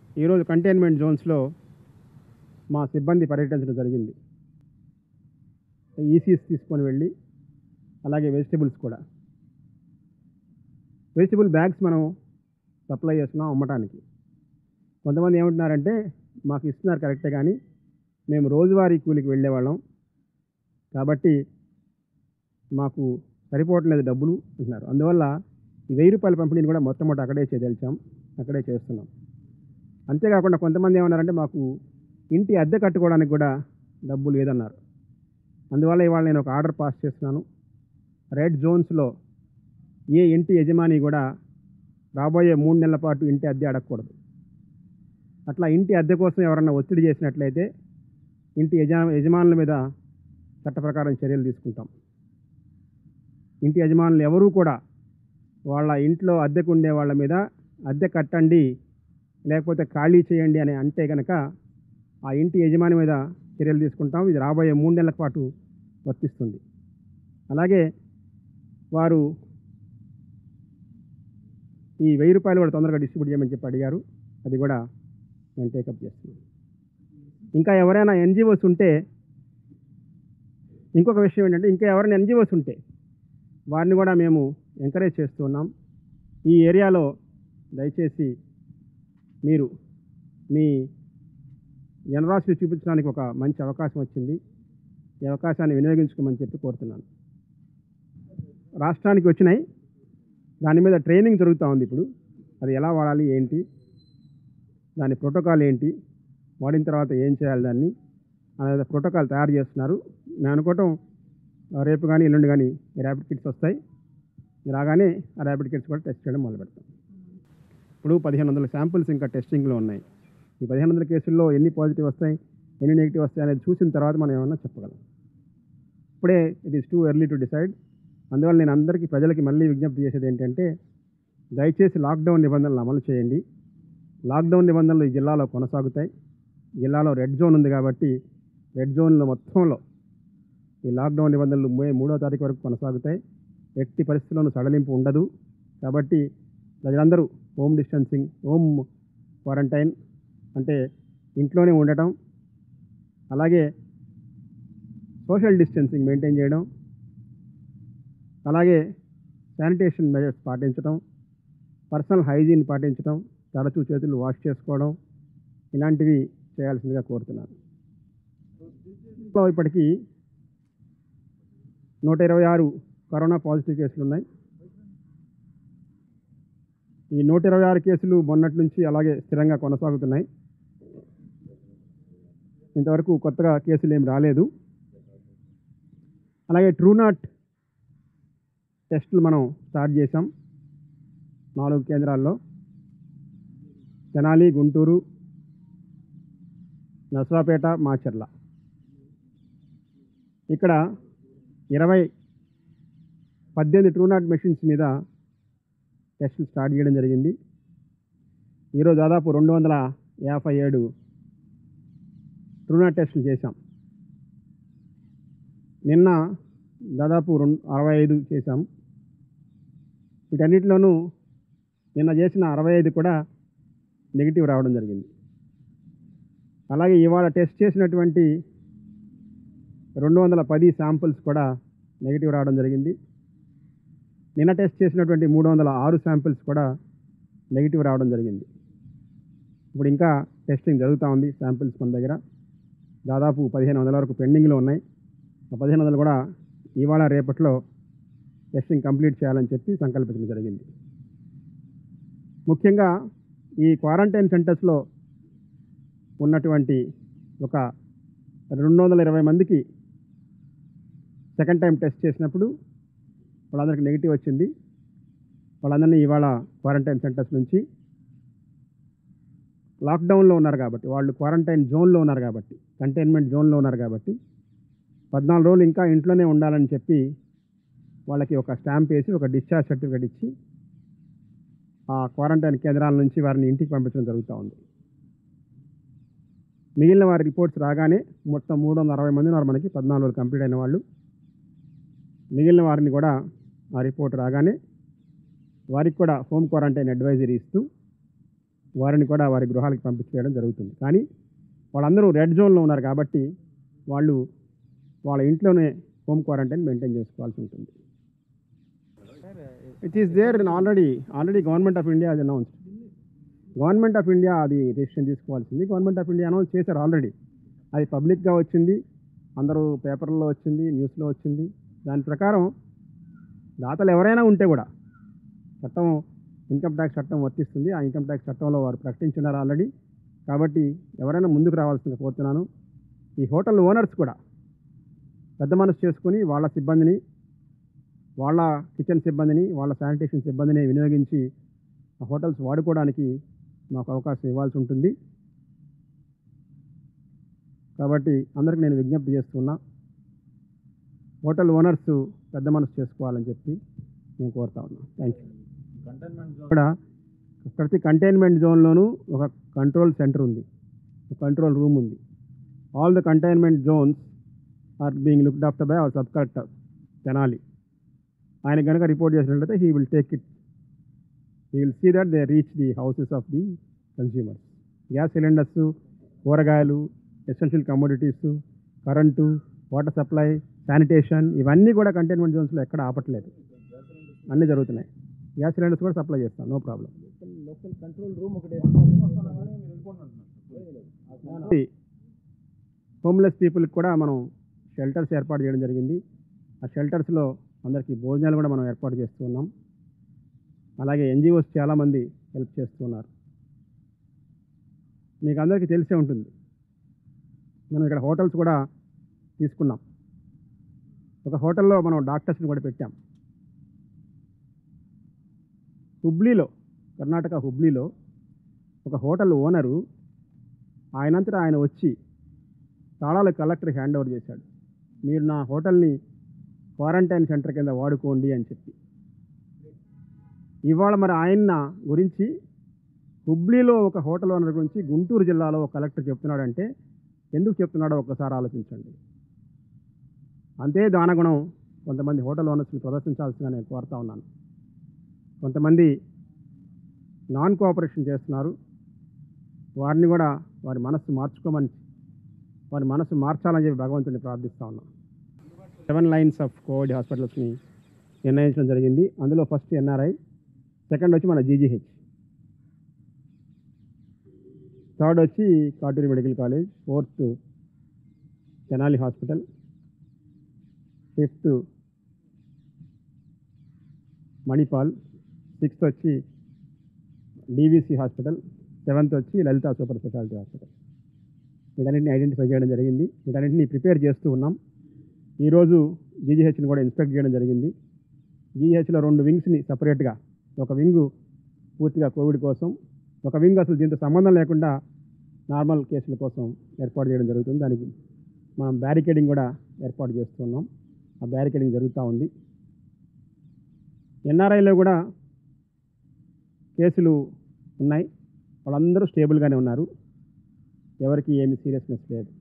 ఈరోజు కంటైన్మెంట్ జోన్స్లో మా సిబ్బంది పర్యటించడం జరిగింది ఈసీస్ తీసుకొని వెళ్ళి అలాగే వెజిటబుల్స్ కూడా వెజిటబుల్ బ్యాగ్స్ మనం సప్లై చేస్తున్నాం అమ్మటానికి కొంతమంది ఏమంటున్నారంటే మాకు ఇస్తున్నారు కరెక్టే కానీ మేము రోజువారీ కూలికి వెళ్ళేవాళ్ళం కాబట్టి మాకు సరిపోవట్లేదు డబ్బులు అంటున్నారు అందువల్ల ఈ వెయ్యి రూపాయల పంపిణీని కూడా మొట్టమొదటి అక్కడే చేయదలిచాం అక్కడే చేస్తున్నాం అంతేకాకుండా కొంతమంది ఏమన్నారంటే మాకు ఇంటి అద్దె కట్టుకోవడానికి కూడా డబ్బు లేదన్నారు అందువల్ల ఇవాళ నేను ఒక ఆర్డర్ పాస్ చేస్తున్నాను రెడ్ జోన్స్లో ఏ ఇంటి యజమాని కూడా రాబోయే మూడు నెలల పాటు ఇంటి అద్దె అడగకూడదు అట్లా ఇంటి అద్దె కోసం ఎవరన్నా ఒత్తిడి చేసినట్లయితే ఇంటి యజమా యజమానుల మీద చట్ట ప్రకారం చర్యలు తీసుకుంటాం ఇంటి యజమానులు ఎవరూ కూడా వాళ్ళ ఇంట్లో అద్దెకు ఉండే వాళ్ళ మీద అద్దె కట్టండి లేకపోతే ఖాళీ చేయండి అని అంటే కనుక ఆ ఇంటి యజమాని మీద చర్యలు తీసుకుంటాం ఇది రాబోయే మూడు నెలల పాటు వర్తిస్తుంది అలాగే వారు ఈ వెయ్యి రూపాయలు కూడా తొందరగా డిస్ట్రిబ్యూట్ చేయమని చెప్పి అడిగారు అది కూడా నేను టేకప్ చేస్తున్నాను ఇంకా ఎవరైనా ఎన్జిఓస్ ఉంటే ఇంకొక విషయం ఏంటంటే ఇంకా ఎవరైనా ఎన్జిఓస్ ఉంటే వారిని కూడా మేము ఎంకరేజ్ చేస్తూ ఉన్నాం ఈ ఏరియాలో దయచేసి మీరు మీ జనరాశిని చూపించడానికి ఒక మంచి అవకాశం వచ్చింది ఈ అవకాశాన్ని వినియోగించుకోమని చెప్పి కోరుతున్నాను రాష్ట్రానికి వచ్చినాయి దాని మీద ట్రైనింగ్ జరుగుతూ ఉంది ఇప్పుడు అది ఎలా వాడాలి ఏంటి దాని ప్రోటోకాల్ ఏంటి వాడిన తర్వాత ఏం చేయాలి దాన్ని అనేది ప్రోటోకాల్ తయారు చేస్తున్నారు మేము అనుకోవటం ఆ, రేపు కానీ ఎల్లుండి కానీ ఈ ర్యాపిడ్ కిట్స్ వస్తాయి రాగానే ఆ ర్యాపిడ్ కిట్స్ కూడా టెస్ట్ చేయడం మొదలు పెడతాం ఇప్పుడు పదిహేను వందల శాంపుల్స్ ఇంకా టెస్టింగ్లో ఉన్నాయి ఈ పదిహేను వందల కేసుల్లో ఎన్ని పాజిటివ్ వస్తాయి ఎన్ని నెగిటివ్ వస్తాయి అనేది చూసిన తర్వాత మనం ఏమన్నా చెప్పగలం ఇప్పుడే it is too early to decide అందువల్ల నేను అందరికీ ప్రజలకి మళ్ళీ విజ్ఞప్తి చేసేది ఏంటంటే దయచేసి లాక్డౌన్ నిబంధనలు అమలు చేయండి లాక్డౌన్ నిబంధనలు ఈ జిల్లాలో కొనసాగుతాయి జిల్లాలో రెడ్ జోన్ ఉంది కాబట్టి రెడ్ జోన్లో మొత్తంలో ఈ లాక్డౌన్ నిబంధనలు మే మూడో తారీఖు వరకు కొనసాగుతాయి ఎట్టి పరిస్థితుల్లోనూ సడలింపు ఉండదు కాబట్టి ప్రజలందరూ హోమ్ డిస్టెన్సింగ్ హోమ్ క్వారంటైన్ అంటే ఇంట్లోనే ఉండటం అలాగే సోషల్ డిస్టెన్సింగ్ మెయింటైన్ చేయడం అలాగే శానిటేషన్ మెజర్స్ పాటించడం పర్సనల్ హైజీన్ పాటించడం తరచూ చేతులు వాష్ చేసుకోవడం ఇలాంటివి చేయాల్సిందిగా కోరుతున్నాను లో ఇప్పటికీ నూట ఇరవై ఆరు కరోనా పాజిటివ్ కేసులు ఉన్నాయి ఈ నూట ఇరవై ఆరు కేసులు మొన్నటి నుంచి అలాగే స్థిరంగా కొనసాగుతున్నాయి ఇంతవరకు కొత్తగా కేసులు ఏం రాలేదు అలాగే ట్రూనాట్ టెస్టులు మనం స్టార్ట్ చేసాం నాలుగు కేంద్రాల్లో తెనాలి గుంటూరు నసరాపేట మాచర్ల ఇక్కడ ఇరవై పద్దెనిమిది ట్రూనాట్ మెషిన్స్ మీద టెస్టులు స్టార్ట్ చేయడం జరిగింది ఈరోజు దాదాపు రెండు వందల యాభై ఏడు ట్రూనాట్ టెస్టులు చేశాం నిన్న దాదాపు రెండు అరవై ఐదు చేశాం వీటన్నిటిలోనూ నిన్న చేసిన అరవై ఐదు కూడా నెగిటివ్ రావడం జరిగింది అలాగే ఇవాళ టెస్ట్ చేసినటువంటి రెండు వందల పది శాంపుల్స్ కూడా నెగిటివ్ రావడం జరిగింది నిన్న టెస్ట్ చేసినటువంటి మూడు వందల ఆరు శాంపిల్స్ కూడా నెగిటివ్ రావడం జరిగింది ఇప్పుడు ఇంకా టెస్టింగ్ జరుగుతూ ఉంది శాంపిల్స్ మన దగ్గర దాదాపు పదిహేను వందల వరకు పెండింగ్లో ఉన్నాయి ఆ పదిహేను వందలు కూడా ఇవాళ రేపట్లో టెస్టింగ్ కంప్లీట్ చేయాలని చెప్పి సంకల్పించడం జరిగింది ముఖ్యంగా ఈ క్వారంటైన్ సెంటర్స్లో ఉన్నటువంటి ఒక రెండు వందల ఇరవై మందికి సెకండ్ టైం టెస్ట్ చేసినప్పుడు వాళ్ళందరికీ నెగిటివ్ వచ్చింది వాళ్ళందరినీ ఇవాళ క్వారంటైన్ సెంటర్స్ నుంచి లాక్డౌన్లో ఉన్నారు కాబట్టి వాళ్ళు క్వారంటైన్ జోన్లో ఉన్నారు కాబట్టి కంటైన్మెంట్ జోన్లో ఉన్నారు కాబట్టి పద్నాలుగు రోజులు ఇంకా ఇంట్లోనే ఉండాలని చెప్పి వాళ్ళకి ఒక స్టాంప్ వేసి ఒక డిశ్చార్జ్ సర్టిఫికేట్ ఇచ్చి ఆ క్వారంటైన్ కేంద్రాల నుంచి వారిని ఇంటికి పంపించడం జరుగుతూ ఉంది మిగిలిన వారి రిపోర్ట్స్ రాగానే మొత్తం మూడు వందల అరవై మంది ఉన్నారు మనకి పద్నాలుగు రోజులు కంప్లీట్ అయిన వాళ్ళు మిగిలిన వారిని కూడా ఆ రిపోర్ట్ రాగానే వారికి కూడా హోమ్ క్వారంటైన్ అడ్వైజరీ ఇస్తూ వారిని కూడా వారి గృహాలకు పంపించేయడం జరుగుతుంది కానీ వాళ్ళందరూ రెడ్ జోన్లో ఉన్నారు కాబట్టి వాళ్ళు వాళ్ళ ఇంట్లోనే హోమ్ క్వారంటైన్ మెయింటైన్ చేసుకోవాల్సి ఉంటుంది it is there already already government of India అది అనౌన్స్ గవర్నమెంట్ ఆఫ్ ఇండియా అది డెసిషన్ తీసుకోవాల్సింది గవర్నమెంట్ ఆఫ్ ఇండియా అనౌన్స్ చేశారు ఆల్రెడీ అది పబ్లిక్గా వచ్చింది అందరూ పేపర్లో వచ్చింది న్యూస్లో వచ్చింది దాని ప్రకారం దాతలు ఎవరైనా ఉంటే కూడా చట్టం ఇన్కమ్ ట్యాక్స్ చట్టం వర్తిస్తుంది ఆ ఇన్కమ్ ట్యాక్స్ చట్టంలో వారు ప్రకటించున్నారు ఆల్రెడీ కాబట్టి ఎవరైనా ముందుకు రావాల్సింది కోరుతున్నాను ఈ హోటల్ ఓనర్స్ కూడా పెద్ద మనసు చేసుకొని వాళ్ళ సిబ్బందిని వాళ్ళ కిచెన్ సిబ్బందిని వాళ్ళ శానిటేషన్ సిబ్బందిని వినియోగించి ఆ హోటల్స్ వాడుకోవడానికి మాకు అవకాశం ఇవ్వాల్సి ఉంటుంది కాబట్టి అందరికి నేను విజ్ఞప్తి చేస్తున్నా హోటల్ ఓనర్స్ పెద్ద మనసు చేసుకోవాలని చెప్పి నేను కోరుతా ఉన్నా థ్యాంక్ యూ కంటైన్మెంట్ జోన్ ఇక్కడ ప్రతి కంటైన్మెంట్ జోన్లోనూ ఒక కంట్రోల్ సెంటర్ ఉంది ఒక కంట్రోల్ రూమ్ ఉంది all the containment zones are being looked after by our sub collector Tenali ఆయన కనుక రిపోర్ట్ చేసినట్లయితే he will take it he will see that they reach the houses of the consumers gas cylinders కూరగాయలు essential commodities current water supply sanitation ఇవన్నీ కూడా containment జోన్స్లో ఎక్కడ ఆపట్లేదు అన్నీ జరుగుతున్నాయి గ్యాస్ సిలిండర్స్ కూడా సప్లై చేస్తాం no problem local control room ఒకటి హోమ్లెస్ పీపుల్కి కూడా మనం షెల్టర్స్ ఏర్పాటు చేయడం జరిగింది ఆ షెల్టర్స్లో అందరికీ భోజనాలు కూడా మనం ఏర్పాటు చేస్తూ ఉన్నాం అలాగే ఎన్జిఓస్ చాలామంది హెల్ప్ చేస్తూ ఉన్నారు మీకు అందరికీ తెలిసే ఉంటుంది మనం ఇక్కడ హోటల్స్ కూడా తీసుకున్నాం ఒక హోటల్లో మనం డాక్టర్స్ని కూడా పెట్టాం హుబ్లీలో కర్ణాటక హుబ్లీలో ఒక హోటల్ ఓనరు ఆయనంతటా ఆయన వచ్చి తాళాలు కలెక్టర్ హ్యాండ్ ఓవర్ చేశాడు మీరు నా హోటల్ని క్వారంటైన్ సెంటర్ కింద వాడుకోండి అని చెప్పి ఇవాళ మరి ఆయన గురించి హుబ్లీలో ఒక హోటల్ ఓనర్ గురించి గుంటూరు జిల్లాలో ఒక కలెక్టర్ చెప్తున్నాడంటే ఎందుకు చెప్తున్నాడో ఒక్కసారి ఆలోచించండి అంతే దానగుణం కొంతమంది హోటల్ ఓనర్స్ని ప్రదర్శించాల్సిందిగా నేను కోరుతా ఉన్నాను కొంతమంది నాన్ కోఆపరేషన్ చేస్తున్నారు వారిని కూడా వారి మనస్సు మార్చుకోమని వారి మనస్సు మార్చాలని చెప్పి భగవంతుడిని ప్రార్థిస్తా ఉన్నాం సెవెన్ లైన్స్ ఆఫ్ కోవిడ్ హాస్పిటల్స్ని నిర్ణయించడం జరిగింది అందులో ఫస్ట్ ఎన్ఆర్ఐ సెకండ్ వచ్చి మన జీజీహెచ్ థర్డ్ వచ్చి Katuri medical college fourth Tenali hospital fifth Manipal sixth వచ్చి డీవీసీ హాస్పిటల్ సెవెంత్ వచ్చి లలిత సూపర్ స్పెషాలిటీ హాస్పిటల్ వీటన్నిటిని ఐడెంటిఫై చేయడం జరిగింది వీటన్నిటిని ప్రిపేర్ చేస్తూ ఉన్నాం ఈరోజు జీజీహెచ్ని కూడా ఇన్స్పెక్ట్ చేయడం జరిగింది జీజీహెచ్లో రెండు వింగ్స్ని సపరేట్గా ఒక వింగు పూర్తిగా కోవిడ్ కోసం ఒక వింగ్ అసలు దీంతో సంబంధం లేకుండా నార్మల్ కేసుల కోసం ఏర్పాటు చేయడం జరుగుతుంది దానికి మనం బ్యారికేడింగ్ కూడా ఏర్పాటు చేస్తున్నాం ఆ బ్యారికేడింగ్ జరుగుతూ ఉంది ఎన్ఆర్ఐలో కూడా కేసులు ఉన్నాయి వాళ్ళందరూ స్టేబుల్గానే ఉన్నారు ఎవరికి ఏమి సీరియస్నెస్ లేదు